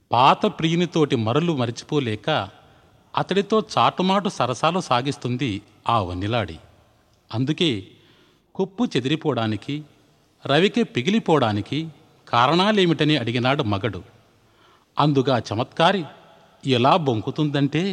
పాత ప్రియునితోటి మరలు మరిచిపోలేక అతడితో చాటుమాటు సరసాలు సాగిస్తుంది ఆ వన్నెలాడి అందుకే కొప్పు చెదిరిపోవడానికి రవికి పిగిలిపోవడానికి కారణాలేమిటని అడిగినాడు మగడు అందుగా చమత్కారి ఎలా బొంకుతుందంటే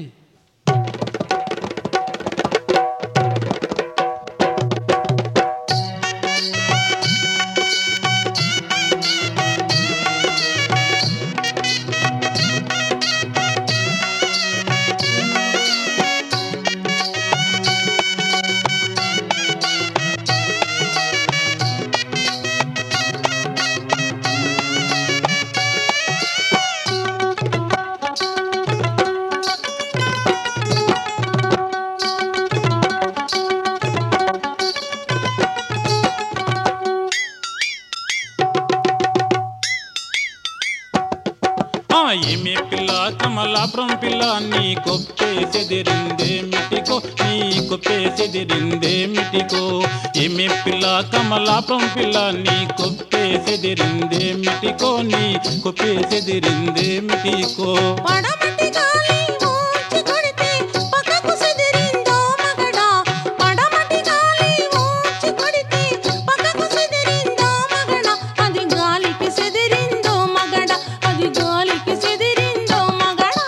ఆ ఏమి పిల్ల కమలాపురం పిల్ల నీ కొప్పే చెదిరిందే మిటికో నీ కొప్పే చెదిరిందే మిటికో ఏమి పిల్ల కమలాపురం పిల్ల నీ కొప్పే చెదిరిందే మిటికో నీ కొప్పే చెదిరిందే మిటికో పడమటి గాలి ఊంచి కొడితే పక్కకు చెదిరిందో మగడా పడమటి గాలి ఊంచి కొడితే పక్కకు చెదిరిందో మగడా అది గాలికి చెదిరిందో మగడా అది గాలికి చెదిరిందో మగడా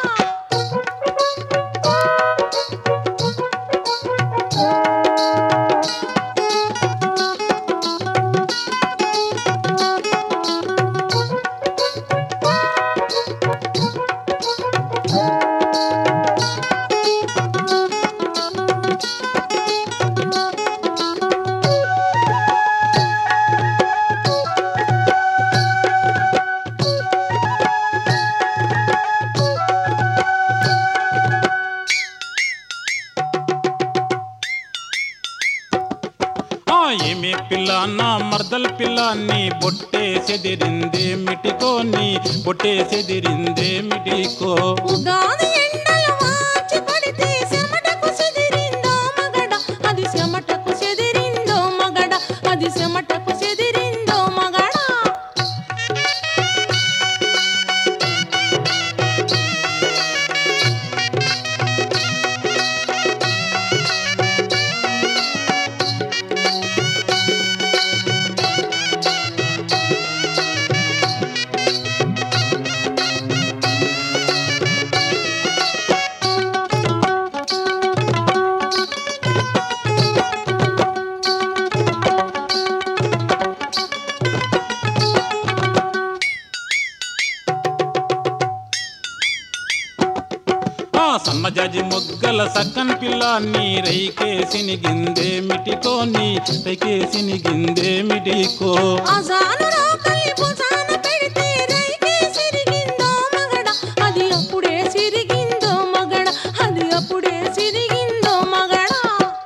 ఆ ఏమి పిల్ల నా మర్దల పిల్ల నీ బొట్టే చెదిరిందే మిటికో నీ బొట్టే చెదిరిందే మిటికో ఉగాది ఎండల వాచి పడితే చెమటకు చెదిరిందో మగడా అది చెమటకు చెదిరిందో మగడా అది చెమటకు చెదిరిందో మగడా ఆ సన్నజాజి మొగ్గల సక్కన్ పిల్ల నీ రైకేసిని గిందే మిటికో నీ రైకేసిని గిందే మిటికో అజాను రోకలి భుజాన పెడితే రైకే సిరిగిందో మగడా అది అప్పుడే సిరిగిందో మగడా అది అప్పుడే సిరిగిందో మగడా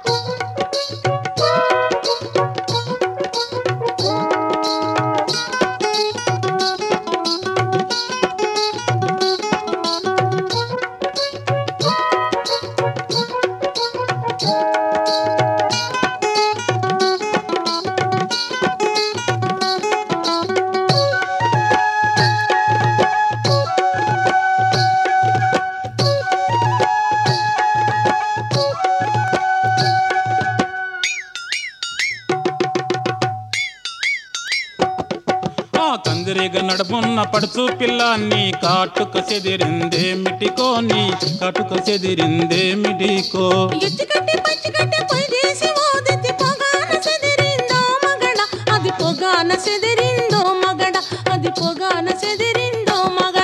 ఆ కందిరిగ నడుమున్న పడుచు పిల్ల నీ కాటుక చెదిరిందే మిటికో నీ కాటుక చెదిరిందే మిటికో ఎత్తికట్టి పచ్చికట్టి పొయ్యేసి ఓదెత్తి పొగాన చెదిరిందో మగడ అది పొగాన చెదిరిందో మగడ అది పొగాన చెదిరిందో మగడ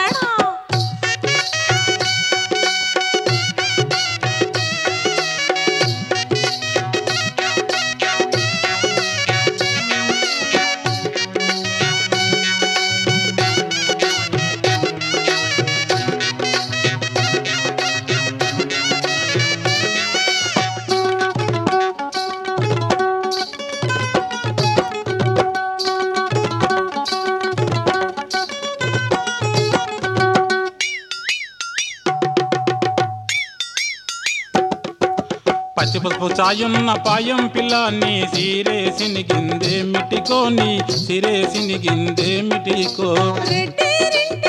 పచ్చి పసుపు చాయున్న పాయం పిల్ల నీ సిరేసిని గిందే మిటికో నీ సిరేసిని గిందే మిటికో రెడ్డి